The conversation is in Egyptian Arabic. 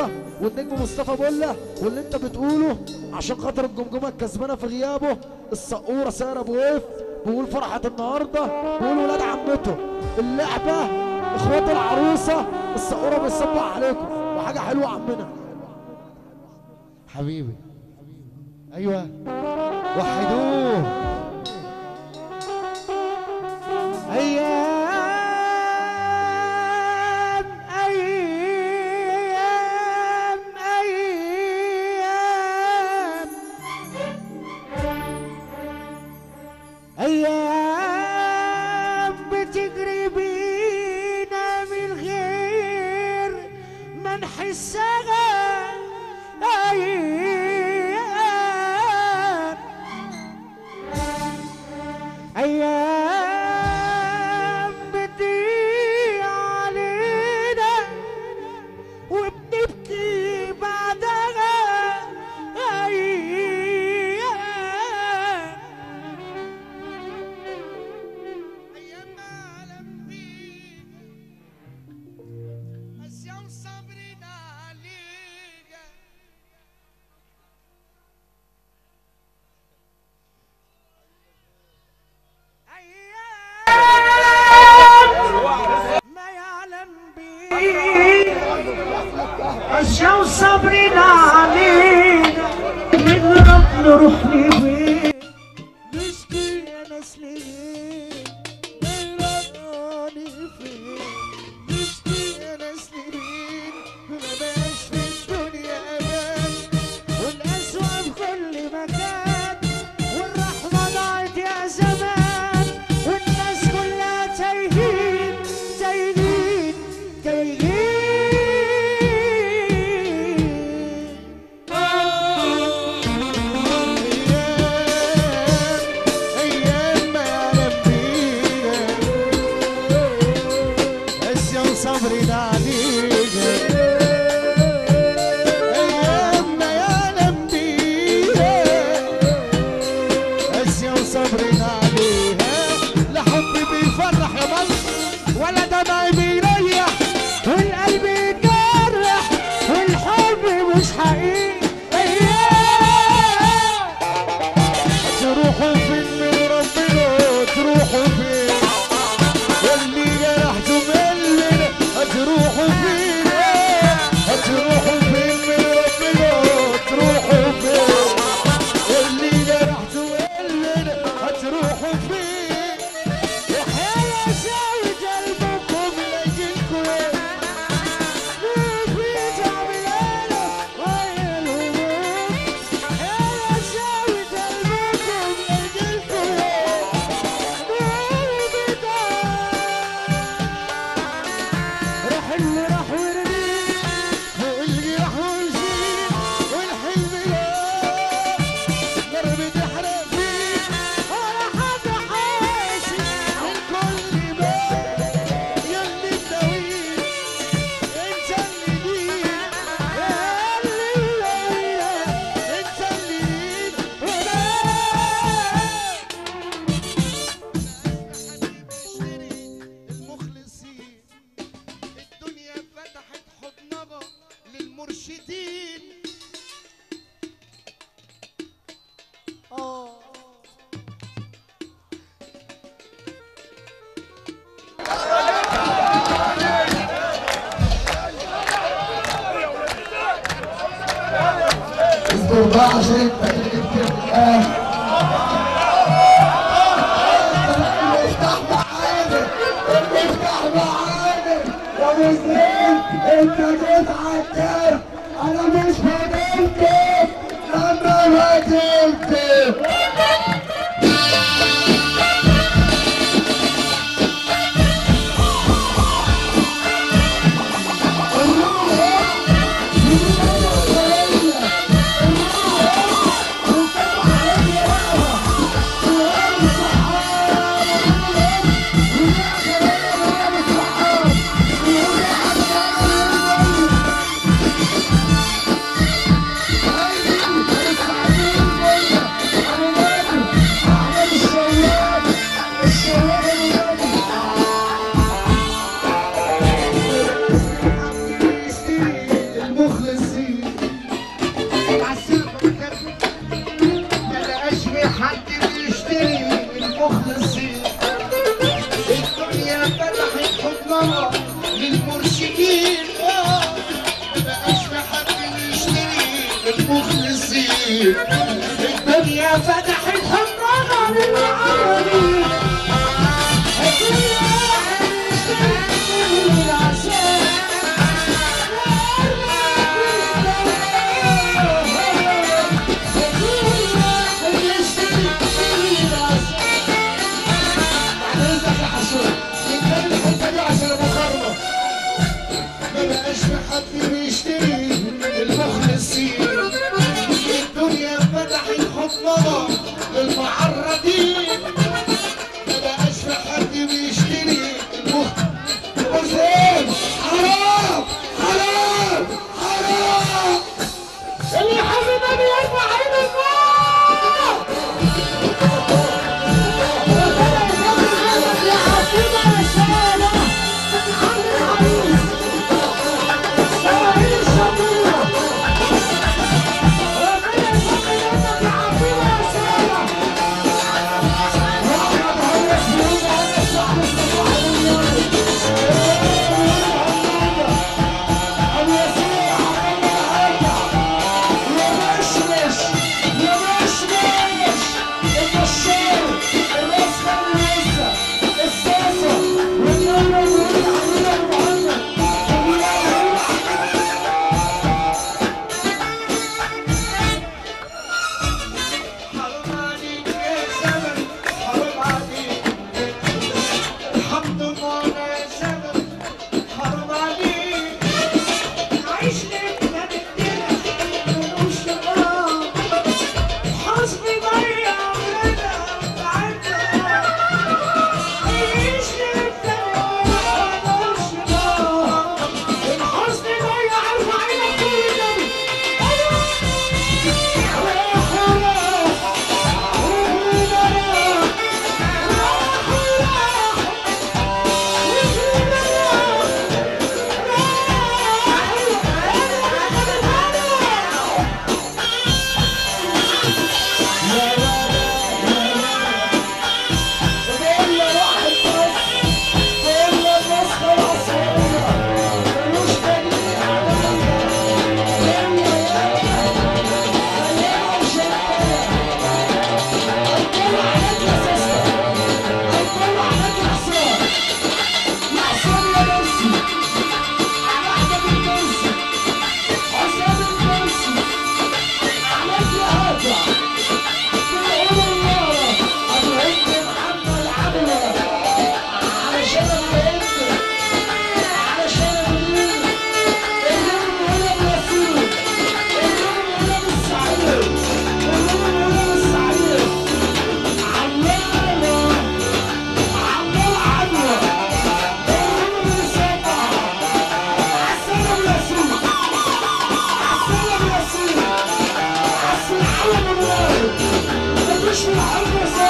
بولا والنجم مصطفى بولا واللي انت بتقوله عشان خاطر الجمجمه الكسبانه في غيابه السقوره ساره ابو وقف بيقول فرحه النهارده بيقول ولاد عمته اللعبه اخوات العروسه السقوره بيصبح عليكم وحاجه حلوه عمنا حبيبي ايوه وحدوه أيام أيام أيام أيام بتجري بينا من غير ما نحسها أيام أيام بتضيع علينا وبنبكي بعدها أيام أيام ما أعلم بيك بس يوم صبرنا عليك أيام ما يعلم بيه أشياء صبرنا علينا نضرب نروح لبيت نشكي يا ناس ليه غيراني فين نشكي يا ناس لمين ما بقاش في الدنيا أمان والأسوأ في كل مكان والرحمة ضاعت يا زمان والناس كلها تايهين تايهين تايهين ايام ما يعلم بينا اسيا صبرنا علينا ايام ما يعلم بينا اسيا صبرنا عليها لا حب بيفرح يا مصر ولا دمع بيريح والقلب يجرح والحب مش حقيقي أيام تروحوا فين من ربنا تروحوا فين واللي جرحتوا مننا هتروحوا فين هتروحوا فين من ربنا تروحوا فين واللي جرحتوا مننا هتروحوا فين يا ساوي قلبكم لاجلكوا ليك بيتعب القلب ويا الهموم يا ساوي قلبكم لاجلكم ليك بيتعب راح اللي راح ورميه فوق الجرح ونسيب والحلم لا نار بتحرق فيه ولا حد حاسس الكل بان يلي الدويل انت اللي ليك اللي ليلة انت اللي ليك اشتري المخلصين الدنيا فتحت حضنها للمرشدين اصبر بقى عشان انت تيجي كتير في الاخر افتح معانا افتح معانا يا مسلم انت جيت عالدرب انا مش فاضلت لما فضلت يا المخلصين العسير ما لقاش في حد بيشتري المخلصين الدنيا فتحت حضنها للمرشدين آه، ما بقاش في حد بيشتري المخلصين الدنيا فتحت حضنها للمعارضين ما بقاش في حد بيشتري المخلصين الدنيا فتحت حضنها للمعرضين ما بقاش في حد بيشتري المخلصين حرام حرام حرام اللي حاسب ما بيرفع عين الفوق يا عاصمة يا شارع عم العريس شوارع الشطورة ربنا يسخر يدك يا عاصمة يا شارع واحمد هو سيوف على الشعب الصباح اليوم ابو ياسين حبيبي يا مشمش يا مشمش البشار الرسخة الرسة الساسة والنور والنور عمنا محمد حرام عليك يا زمن حرام عليك الحمد لله يا زمن حرام عليك عيش لك ما بدنا ملوش غرام حسبي ضيع ولنا وتعبنا عيش لك ملوش غرام الحزن ضيع ارفع عينك طول النبي مش من الحرب